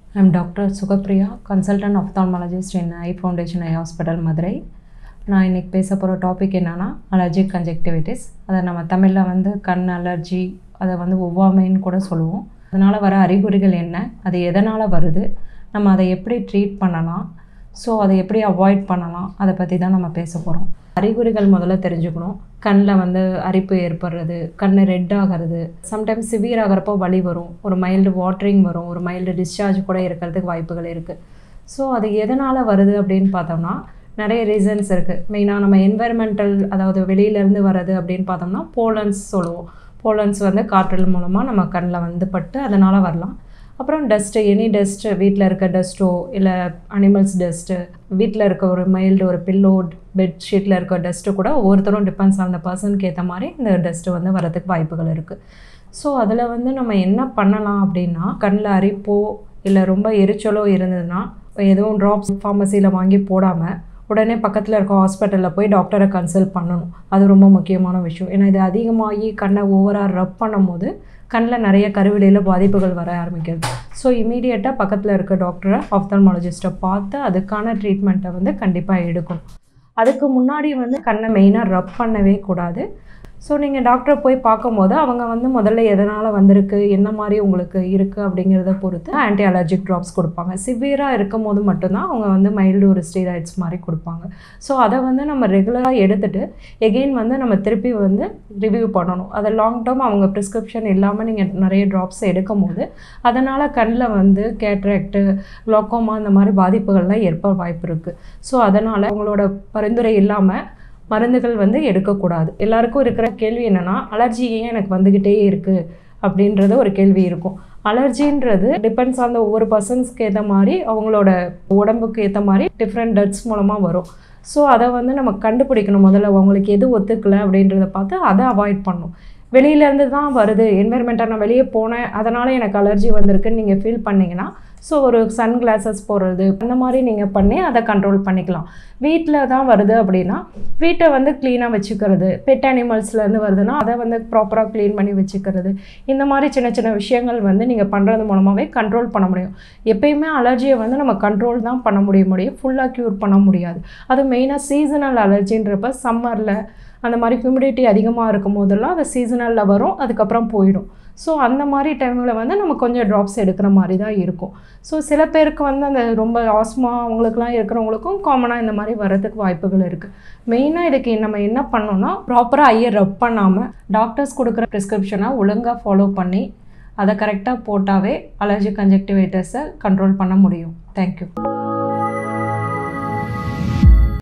I'm doctor Sugapriya consultant ophthalmologist in eye foundation eye hospital Madurai நான் இன்றைக்கி பேச போகிற டாபிக் என்னென்னா அலர்ஜிக் கன்ஜெக்டிவிட்டிஸ் அதை நம்ம தமிழில் வந்து கண் அலர்ஜி அதை வந்து ஒவ்வாமைன்னு கூட சொல்லுவோம் அதனால் வர அறிகுறிகள் என்ன அது எதனால் வருது நம்ம அதை எப்படி ட்ரீட் பண்ணலாம் ஸோ அதை எப்படி அவாய்ட் பண்ணலாம் அதை பற்றி தான் நம்ம பேச போகிறோம் அறிகுறிகள் முதல்ல தெரிஞ்சுக்கணும் கண்ணில் வந்து அரிப்பு ஏற்படுறது கண் ரெட் ஆகிறது சம்டைம்ஸ் சிவியர் ஆகிறப்போ வலி வரும் ஒரு மைல்டு வாட்டரிங் வரும் ஒரு மைல்டு டிஸ்சார்ஜ் கூட இருக்கிறதுக்கு வாய்ப்புகள் இருக்குது ஸோ அது எதனால் வருது அப்படின்னு பார்த்தோம்னா நிறைய ரீசன்ஸ் இருக்குது மெயினாக நம்ம என்வைரன்மெண்டல் அதாவது வெளியிலேருந்து வர்றது அப்படின்னு பார்த்தோம்னா போலன்ஸ் சொல்லுவோம் போலன்ஸ் வந்து காற்றல் மூலமாக நம்ம கண்ணில் வந்து பட்டு அதனால் வரலாம் அப்புறம் டஸ்ட்டு எனி டஸ்ட்டு வீட்டில் இருக்க டஸ்ட்டோ இல்லை அனிமல்ஸ் டஸ்ட்டு வீட்டில் இருக்க ஒரு மைல்டு ஒரு பில்லோ பெட்ஷீட்டில் இருக்க டஸ்ட்டு கூட ஒவ்வொருத்தரும் டிபெண்ட்ஸ் ஆன் த பர்சனுக்கு ஏற்ற மாதிரி இந்த டஸ்ட்டு வந்து வரதுக்கு வாய்ப்புகள் இருக்குது ஸோ அதில் வந்து நம்ம என்ன பண்ணலாம் அப்படின்னா கண்ணில் அரிப்போ இல்லை ரொம்ப எரிச்சலோ இருந்ததுன்னா எதுவும் ட்ராப்ஸ் ஃபார்மசியில் வாங்கி போடாமல் உடனே பக்கத்தில் இருக்க ஹாஸ்பிட்டலில் போய் டாக்டரை கன்சல்ட் பண்ணணும் அது ரொம்ப முக்கியமான விஷயம் ஏன்னா இது அதிகமாகி கண்ணை ஓவராக ரப் பண்ணும்போது கண்ணில் நிறைய கருவிலையில் பாதிப்புகள் வர ஆரம்பிக்கிறது ஸோ இமீடியட்டாக பக்கத்தில் இருக்க டாக்டரை ஆப்தல்மாலஜிஸ்ட்டை பார்த்து அதுக்கான ட்ரீட்மெண்ட்டை வந்து கண்டிப்பாக எடுக்கணும் அதுக்கு முன்னாடி வந்து கண்ணை மெயினாக ரப் பண்ணவே கூடாது ஸோ நீங்கள் டாக்டரை போய் பார்க்கும்போது அவங்க வந்து முதல்ல எதனால் வந்திருக்கு என்ன மாதிரி உங்களுக்கு இருக்குது அப்படிங்கிறத பொறுத்து ஆன்டி அலர்ஜிக் ட்ராப்ஸ் கொடுப்பாங்க சிவியராக இருக்கும் போது மட்டும்தான் அவங்க வந்து மைல்டு ஒரு ஸ்டீராய்ட்ஸ் மாதிரி கொடுப்பாங்க ஸோ அதை வந்து நம்ம ரெகுலராக எடுத்துகிட்டு எகெயின் வந்து நம்ம திருப்பி வந்து ரிவ்யூ பண்ணணும் அதை லாங் டேர்ம் அவங்க ப்ரிஸ்கிரிப்ஷன் இல்லாமல் நீங்கள் நிறைய ட்ராப்ஸ் எடுக்கும் போது அதனால் கண்ணில் வந்து கேட்ராக்டு குளோக்கோமா இந்த மாதிரி பாதிப்புகள்லாம் ஏற்பட வாய்ப்பு இருக்குது ஸோ அதனால் அவங்களோட பரிந்துரை இல்லாமல் மருந்துகள் வந்து எடுக்கக்கூடாது எல்லாருக்கும் இருக்கிற கேள்வி என்னென்னா அலர்ஜி ஏன் எனக்கு வந்துக்கிட்டே இருக்குது அப்படின்றது ஒரு கேள்வி இருக்கும் அலர்ஜின்றது டிபெண்ட்ஸ் ஆன் ஒவ்வொரு பர்சன்ஸ்க்கு ஏற்ற மாதிரி அவங்களோட உடம்புக்கு ஏற்ற மாதிரி டிஃப்ரெண்ட் டட்ஸ் மூலமாக வரும் ஸோ அதை வந்து நம்ம கண்டுபிடிக்கணும் முதல்ல அவங்களுக்கு எது ஒத்துக்கலை அப்படின்றத பார்த்து அதை அவாய்ட் பண்ணணும் வெளியிலேருந்து தான் வருது என்வைரன்மெண்ட்டாக நான் வெளியே போனேன் அதனால் எனக்கு அலர்ஜி வந்திருக்குன்னு நீங்கள் ஃபீல் பண்ணிங்கன்னா ஸோ ஒரு சன் கிளாஸஸ் போடுறது அந்த மாதிரி நீங்கள் பண்ணி அதை கண்ட்ரோல் பண்ணிக்கலாம் வீட்டில் தான் வருது அப்படின்னா வீட்டை வந்து க்ளீனாக வச்சுக்கிறது பெட் அனிமல்ஸ்லேருந்து வருதுன்னா அதை வந்து ப்ராப்பராக க்ளீன் பண்ணி வச்சுக்கிறது இந்த மாதிரி சின்ன சின்ன விஷயங்கள் வந்து நீங்கள் பண்ணுறது மூலமாகவே கண்ட்ரோல் பண்ண முடியும் எப்பயுமே அலர்ஜியை வந்து நம்ம கண்ட்ரோல் தான் பண்ண முடிய முடியும் ஃபுல்லாக க்யூர் பண்ண முடியாது அது மெயினாக சீசனல் அலர்ஜின்றப்ப சம்மரில் அந்த மாதிரி ஹியூமிடிட்டி அதிகமாக இருக்கும் போதெல்லாம் அது சீசனலில் வரும் அதுக்கப்புறம் போயிடும் ஸோ அந்த மாதிரி டைமில் வந்து நம்ம கொஞ்சம் ட்ராப்ஸ் எடுக்கிற மாதிரி தான் இருக்கும் ஸோ சில பேருக்கு வந்து அந்த ரொம்ப ஆஸ்மா அவங்களுக்குலாம் இருக்கிறவங்களுக்கும் காமனாக இந்த மாதிரி வரதுக்கு வாய்ப்புகள் இருக்குது மெயினாக இதுக்கு நம்ம என்ன பண்ணோம்னா ப்ராப்பராக ஐயை ரப் பண்ணாமல் டாக்டர்ஸ் கொடுக்குற ப்ரிஸ்கிரிப்ஷனை ஒழுங்காக ஃபாலோ பண்ணி அதை கரெக்டாக போட்டாவே அலர்ஜி கன்ஜெக்டிவேட்டர்ஸை கண்ட்ரோல் பண்ண முடியும் தேங்க்யூ